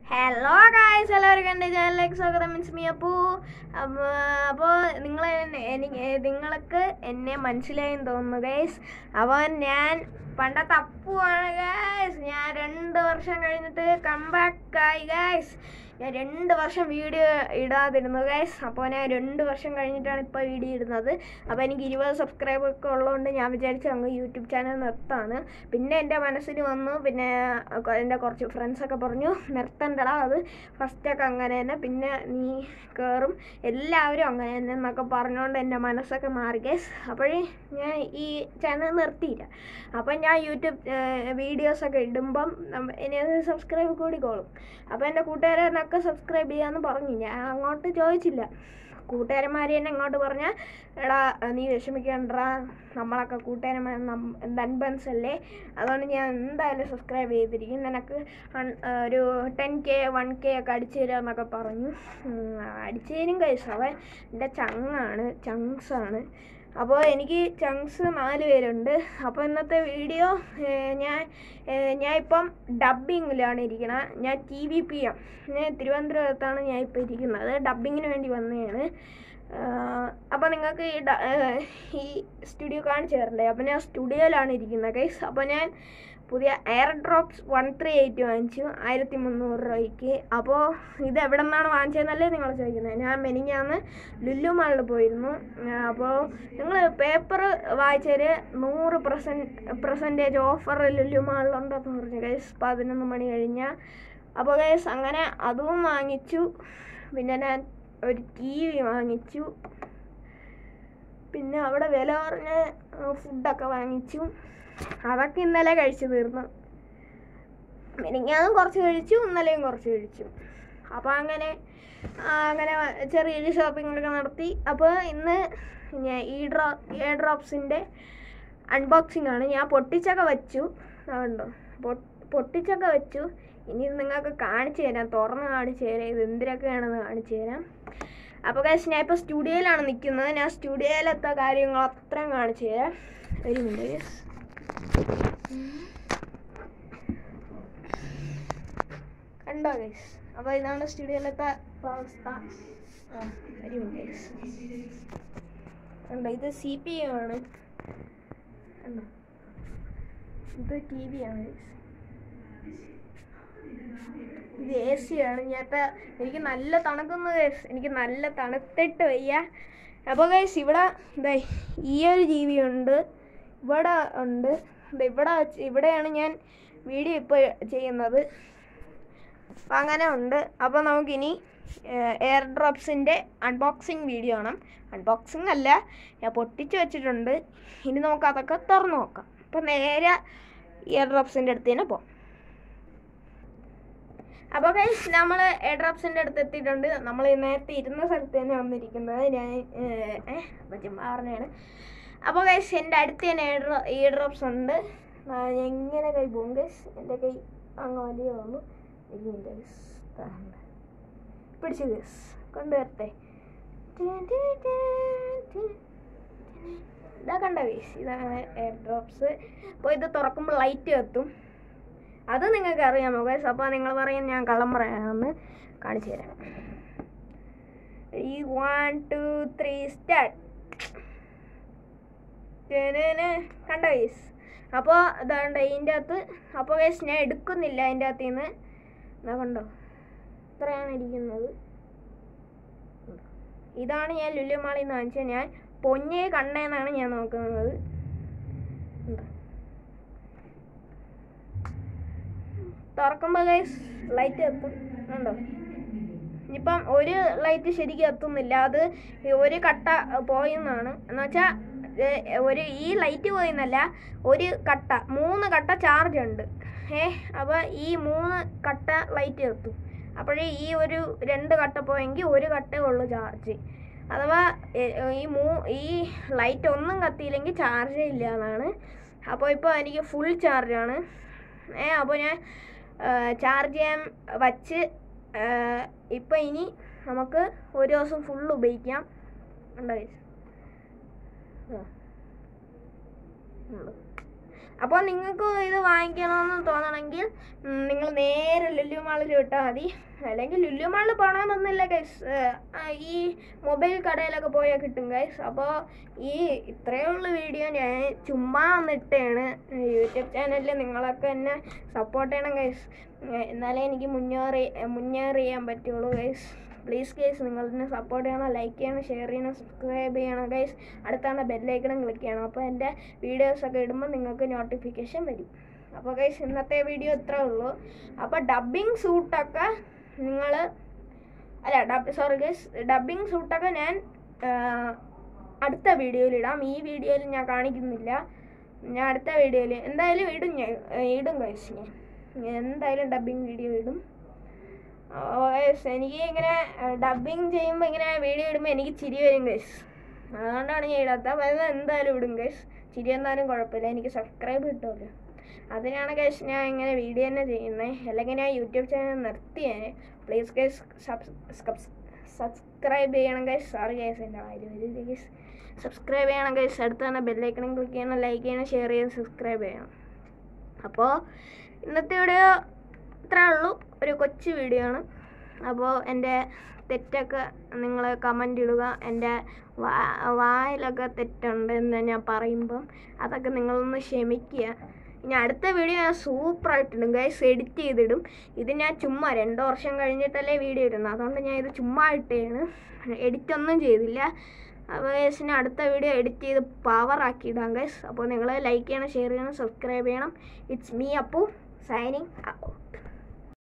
Hello guys എല്ലാവർക്കും എൻ്റെ ചാനലിലേക്ക് സ്വാഗതം മീൻസ് മീ അപ്പു അപ്പോൾ നിങ്ങൾ എനിക്ക് നിങ്ങൾക്ക് എന്നെ മനസ്സിലായെന്ന് തോന്നുന്നു ഗൈസ് അപ്പോൾ ഞാൻ പണ്ടത്തെ അപ്പുവാണ് ഗൈസ് ഞാൻ രണ്ട് വർഷം കഴിഞ്ഞിട്ട് കംബാക്ക് ആയി ഗൈസ് ഞാൻ രണ്ട് വർഷം വീഡിയോ ഇടാതിരുന്നു ഗൈസ് അപ്പോൾ ഞാൻ രണ്ട് വർഷം കഴിഞ്ഞിട്ടാണ് ഇപ്പോൾ വീഡിയോ ഇടുന്നത് അപ്പോൾ എനിക്ക് ഇരുപത് സബ്സ്ക്രൈബർ ഒക്കെ ഉള്ളതുകൊണ്ട് ഞാൻ വിചാരിച്ചു അങ്ങ് യൂട്യൂബ് ചാനൽ നിർത്താണ് പിന്നെ എൻ്റെ മനസ്സിൽ വന്നു പിന്നെ കൊ- എൻ്റെ കുറച്ച് ഫ്രണ്ട്സൊക്കെ പറഞ്ഞു നിർത്തണ്ടടാ അത് ഫസ്റ്റൊക്കെ അങ്ങനെ തന്നെ പിന്നെ നീ കയറും എല്ലാവരും അങ്ങനെ തന്നെ എന്നൊക്കെ പറഞ്ഞുകൊണ്ട് എൻ്റെ മനസ്സൊക്കെ മാറി ഗൈസ് അപ്പോഴേ ഞാൻ ഈ ചാനൽ നിർത്തിയില്ല അപ്പം ഞാൻ യൂട്യൂബ് വീഡിയോസൊക്കെ ഇടുമ്പം നമ്മ- ഇനി അത് സബ്സ്ക്രൈബ് കൂടിക്കോളും അപ്പോൾ എൻ്റെ കൂട്ടുകാരനൊക്കെ സബ്സ്ക്രൈബ് ചെയ്യാമെന്ന് പറഞ്ഞു ഞാൻ അങ്ങോട്ട് ചോദിച്ചില്ല കൂട്ടുകാരന്മാർ തന്നെ ഇങ്ങോട്ട് പറഞ്ഞാൽ എടാ നീ വിഷമിക്കണ്ടടാ നമ്മളൊക്കെ കൂട്ടുകാരന്മാർ നൻബൻസ് അല്ലേ അതുകൊണ്ട് ഞാൻ എന്തായാലും സബ്സ്ക്രൈബ് ചെയ്തിരിക്കും നിനക്ക് ഹൺ- ഒരു ടെൻ കെ വൺ കെ ഒക്കെ അടിച്ചു തരാമെന്നൊക്കെ പറഞ്ഞു ഉം, അടിച്ചു തരും കൈസ് അവൻ എൻ്റെ ചങ്ങാണ് ചങ്സാണ് അപ്പോൾ എനിക്ക് ചങ്സ് നാല് പേരുണ്ട് അപ്പോൾ ഇന്നത്തെ വീഡിയോ ഞാൻ ഏഹ്, ഞാൻ ഇപ്പം ഡബ്ബിങ്ങിലാണ് ഇരിക്കണത് ഞാൻ ടി വി പി എം ഞാൻ തിരുവനന്തപുരത്താണ് ഞാൻ ഇപ്പോൾ ഇരിക്കുന്നത് ഡബ്ബിങ്ങിന് വേണ്ടി വന്നതാണ് അപ്പോൾ നിങ്ങൾക്ക് ഈ ഡ- ഏഹ്, ഈ സ്റ്റുഡിയോ കാണിച്ചു തരണ്ടേ അപ്പോൾ ഞാൻ സ്റ്റുഡിയോയിലാണ് ഇരിക്കുന്നത് ഗൈസ് അപ്പോൾ ഞാൻ പുതിയ Airdopes one three eight വാങ്ങിച്ചു ആയിരത്തി മുന്നൂറ് രൂപയ്ക്ക് അപ്പോൾ ഇത് എവിടെ നിന്നാണ് വാങ്ങിച്ചതെന്നല്ലേ നിങ്ങൾ ചോദിക്കുന്നത് ഞാൻ മെനിങ്ങാന്ന് ലുലു മാളിൽ പോയിരുന്നു അപ്പോൾ നിങ്ങൾ പേപ്പർ വായിച്ചൊരു നൂറ് പെർസെൻറ്റ് പെർസെൻറ്റേജ് ഓഫർ ലുലു മാളിലുണ്ടെന്ന് പറഞ്ഞു ഗൈസ് പതിനൊന്ന് മണി കഴിഞ്ഞാൽ അപ്പോൾ ഗൈസ് അങ്ങനെ അതും വാങ്ങിച്ചു പിന്നെ ഞാൻ ഒരു ടി വി വാങ്ങിച്ചു പിന്നെ അവിടെ വില കുറഞ്ഞ ഫുഡൊക്കെ വാങ്ങിച്ചു അതൊക്കെ ഇന്നലെ കഴിച്ചു തീർന്നു മിനിങ്ങാന്നും കുറച്ച് കഴിച്ചു ഇന്നലെയും കുറച്ച് കഴിച്ചു അപ്പോൾ അങ്ങനെ ആ, അങ്ങനെ ചെറിയൊരു ഷോപ്പിംഗ് ഒക്കെ നടത്തി അപ്പോൾ ഇന്ന് ഞാൻ ഈ ഡ്രോ ഇയർ ഡ്രോപ്സിൻ്റെ അൺബോക്സിംഗ് ആണ് ഞാൻ പൊട്ടിച്ചൊക്കെ വെച്ചു അതുകൊണ്ടോ പൊട്ടിച്ചൊക്കെ വെച്ചു ഇനി ഇത് നിങ്ങൾക്ക് കാണിച്ചു തരാം തുറന്ന് കാണിച്ചു തരാം ഇത് എന്തിനൊക്കെയാണെന്ന് കാണിച്ചു തരാം അപ്പോൾ guys ഞാൻ ഇപ്പോൾ സ്റ്റുഡിയോയിലാണ് നിൽക്കുന്നത് ഞാൻ സ്റ്റുഡിയോയിലത്തെ കാര്യങ്ങൾ അത്രയും കാണിച്ചു തരാം ഒരു മിനിറ്റ് guys. കണ്ടോ ഗൈസ് അപ്പോൾ ഇതാണ് സ്റ്റുഡിയോയിലത്തെ അവസ്ഥ ആ, ഒരു മിനിറ്റ് ഗൈസ് കണ്ടോ ഇത് സി പി യു ആണ് കണ്ടോ ഇത് ടി വി ആണ് ഗൈസ് ഇത് എ സി ആണ് ഞാൻ ഇപ്പം എനിക്ക് നല്ല തണുക്കുന്നു ഗൈസ് എനിക്ക് നല്ല തണുത്തിട്ട് വയ്യ അപ്പോൾ ഗൈസ് ഇവിടെ ദേ ഈ ഒരു ടി വി ഉണ്ട് ഇവിടെ ഉണ്ട് ദേ ഇവിടെ വെച്ച് ഇവിടെയാണ് ഞാൻ വീഡിയോ ഇപ്പോൾ ചെയ്യുന്നത് അപ്പം അങ്ങനെ ഉണ്ട് അപ്പോൾ നമുക്കിനി എയർ ഡ്രോപ്സിൻ്റെ അൺബോക്സിങ് വീഡിയോ ആണ് അൺബോക്സിങ് അല്ല ഞാൻ പൊട്ടിച്ച് വെച്ചിട്ടുണ്ട് ഇനി നമുക്ക് അതൊക്കെ തുറന്ന് നോക്കാം അപ്പം നേരെ ഇയർ ഡ്രോപ്സിൻ്റെ അടുത്ത് തന്നെ പോകാം അപ്പോൾ ഗൈസ് നമ്മൾ എയർ ഡ്രോപ്സിൻ്റെ അടുത്ത് എത്തിയിട്ടുണ്ട് നമ്മൾ നേരത്തെ ഇരുന്ന സ്ഥലത്ത് തന്നെ വന്നിരിക്കുന്നത് ഞാൻ ഏഹ് ചുമ്മാ പറഞ്ഞാണ് അപ്പോൾ ഗൈസ് എൻ്റെ അടുത്ത് തന്നെ എയർ ഇയർ ഡ്രോപ്സ് ഉണ്ട് ആ, ഞാൻ എങ്ങനെ കൈ പോകും ഗൈസ് എൻ്റെ കൈ അങ്ങ് വലിയ വന്നു ഒരു മിനിറ്റ് ഗൈസ് താണ്ട പിടിച്ചു ഗൈസ് കൊണ്ടുവരട്ടെ ഇതാ കണ്ട ഗൈസ് ഇതാണ് എയർ ഡ്രോപ്സ് അപ്പോൾ ഇത് തുറക്കുമ്പോൾ ലൈറ്റ് കത്തും അത് നിങ്ങൾക്ക് അറിയാമോ ഗൈസ് അപ്പോൾ നിങ്ങൾ പറയും ഞാൻ കള്ളം പറയാമെന്ന് കാണിച്ചു തരാം ഈ വൺ ടു ത്രീ സ്റ്റാർട്ട് കണ്ട ഗൈസ് അപ്പോൾ ഇതാണ്ട് ഇതിൻ്റെ അകത്ത് അപ്പോൾ ഗൈസ് ഞാൻ എടുക്കുന്നില്ല അതിൻ്റെ അകത്ത് നിന്ന് എന്നാ കണ്ടോ ഇത്രയാണ് ഇരിക്കുന്നത് ഇതാണ് ഞാൻ ലുലു മാളിൽ നിന്ന് വാങ്ങിച്ചത് ഞാൻ പൊന്നേ കണ്ണേന്നാണ് ഞാൻ നോക്കുന്നത് ഉണ്ടോ? തുറക്കുമ്പോൾ ഗൈസ് ലൈറ്റ് എത്തും ഉണ്ടോ ഇപ്പം ഒരു ലൈറ്റ് ശരിക്കും എത്തുന്നില്ല അത് ഒരു കട്ട പോയെന്നാണ് എന്ന് വെച്ചാൽ ഒരു ഈ ലൈറ്റ് പോയെന്നല്ല ഒരു കട്ട മൂന്ന് കട്ട ചാർജ് ഉണ്ട് ഏ അപ്പോൾ ഈ മൂന്ന് കട്ട ലൈറ്റ് എത്തും അപ്പോഴേ ഈ ഒരു രണ്ട് കട്ട പോയെങ്കിൽ ഒരു കട്ടേ ഉള്ളൂ ചാർജ് അഥവാ എ, ഈ മൂ ഈ ലൈറ്റ് ഒന്നും കത്തിയില്ലെങ്കിൽ ചാർജേ ഇല്ല എന്നാണ് അപ്പോൾ ഇപ്പോൾ എനിക്ക് ഫുൾ ചാർജാണ് ഏ അപ്പോൾ ഞാൻ ചാർജ് ചെയ്യാൻ വച്ച് ഇപ്പം ഇനി നമുക്ക് ഒരു ദിവസം ഫുൾ ഉപയോഗിക്കാം ഉണ്ടോ guys? ആ. ഉണ്ട്. അപ്പോൾ നിങ്ങൾക്ക് ഇത് വാങ്ങിക്കണമെന്ന് തോന്നണമെങ്കിൽ നിങ്ങൾ നേരെ ലുലു മാളിൽ വിട്ടാൽ മതി അല്ലെങ്കിൽ ലുലു മാളിൽ പോകണമെന്നൊന്നുമില്ല ഗൈസ് ഈ മൊബൈൽ കടയിലൊക്കെ പോയാൽ കിട്ടും ഗൈസ് അപ്പോൾ ഈ ഇത്രയേ ഉള്ള വീഡിയോ ഞാൻ ചുമ്മാ വന്നിട്ടാണ് യൂട്യൂബ് ചാനലിൽ നിങ്ങളൊക്കെ എന്നെ സപ്പോർട്ട് ചെയ്യണം ഗൈസ് എന്നാലേ എനിക്ക് മുന്നേറി മുന്നേറിയാൻ പറ്റുള്ളൂ ഗൈസ് പ്ലീസ് ഗൈസ് നിങ്ങൾ എന്നെ സപ്പോർട്ട് ചെയ്യണം ലൈക്ക് ചെയ്യണം ഷെയർ ചെയ്യണം സബ്സ്ക്രൈബ് ചെയ്യണം ഗൈസ് അടുത്താണ് ബെല്ലൈക്കണം ക്ലിക്ക് ചെയ്യണം അപ്പോൾ എൻ്റെ വീഡിയോസൊക്കെ ഇടുമ്പോൾ നിങ്ങൾക്ക് നോട്ടിഫിക്കേഷൻ വരും അപ്പോൾ ഗൈസ് ഇന്നത്തെ വീഡിയോ ഇത്രേ ഉള്ളൂ അപ്പോൾ ഡബ്ബിങ് സൂട്ടൊക്കെ നിങ്ങൾ അല്ല ഡബ് സോറി ഗൈസ് ഡബ്ബിങ് സൂട്ടൊക്കെ ഞാൻ ആ, അടുത്ത വീഡിയോയിൽ ഇടാം ഈ വീഡിയോയിൽ ഞാൻ കാണിക്കുന്നില്ല ഞാൻ അടുത്ത വീഡിയോയിൽ എന്തായാലും ഇടും ഞാൻ ഏ, ഇടും ഗൈസ് ഞാൻ ഞാൻ എന്തായാലും ഡബ്ബിങ് വീഡിയോ ഇടും ഓ, ഗൈസ് എനിക്ക് ഇങ്ങനെ ഡബ്ബിങ് ചെയ്യുമ്പോൾ ഇങ്ങനെ വീഡിയോ ഇടുമ്പോൾ എനിക്ക് ചിരി വരും ഗൈസ് അതുകൊണ്ടാണ് ഞാൻ ഇടാത്ത അപ്പോൾ അത് എന്തായാലും ഇടും ഗൈസ് ചിരി എന്നാലും കുഴപ്പമില്ല എനിക്ക് സബ്സ്ക്രൈബ് കിട്ടുമല്ലോ അതിനാണ് ഗൈസ് ഞാൻ ഇങ്ങനെ വീഡിയോ തന്നെ ചെയ്യുന്നത് അല്ലെങ്കിൽ ഞാൻ യൂട്യൂബ് ചാനൽ നിർത്തിയാണ് പ്ലീസ് ഗൈസ് സബ്സ്ക്രൈബ് ചെയ്യണം ഗൈസ് സോറി ഗൈസ് എൻ്റെ കാര്യം വരും ഗൈസ് സബ്സ്ക്രൈബ് ചെയ്യണം ഗൈസ് അടുത്ത് തന്നെ ബെല്ലൈക്കണം ക്ലിക്ക് ചെയ്യണം ലൈക്ക് ചെയ്യണം ഷെയർ ചെയ്യണം സബ്സ്ക്രൈബ് ചെയ്യണം അപ്പോൾ ഇന്നത്തെ വീഡിയോ ഇത്രേ ഉള്ളൂ ഒരു കൊച്ചു വീഡിയോ ആണ് അപ്പോൾ എൻ്റെ തെറ്റൊക്കെ നിങ്ങൾ കമൻ്റ് ഇടുക എൻ്റെ വാ വായിലൊക്കെ തെറ്റുണ്ട് എന്ന് ഞാൻ പറയുമ്പം അതൊക്കെ നിങ്ങളൊന്ന് ക്ഷമിക്കുക ഇനി അടുത്ത വീഡിയോ ഞാൻ സൂപ്പറായിട്ടിടും ഗൈസ് എഡിറ്റ് ചെയ്തിടും ഇത് ഞാൻ ചുമ്മാ രണ്ട് വർഷം കഴിഞ്ഞിട്ടല്ലേ വീഡിയോ ഇടുന്നത് അതുകൊണ്ട് ഞാൻ ഇത് ചുമ്മാ ഇട്ടേണ് എഡിറ്റ് ഒന്നും ചെയ്തില്ല അപ്പോൾ ഗൈസിന് അടുത്ത വീഡിയോ എഡിറ്റ് ചെയ്ത് പവർ ആക്കി ഇടാം ഗൈസ് അപ്പോൾ നിങ്ങൾ ലൈക്ക് ചെയ്യണം ഷെയർ ചെയ്യണം സബ്സ്ക്രൈബ് ചെയ്യണം ഇറ്റ്സ് മീ അപ്പു സൈനിങ്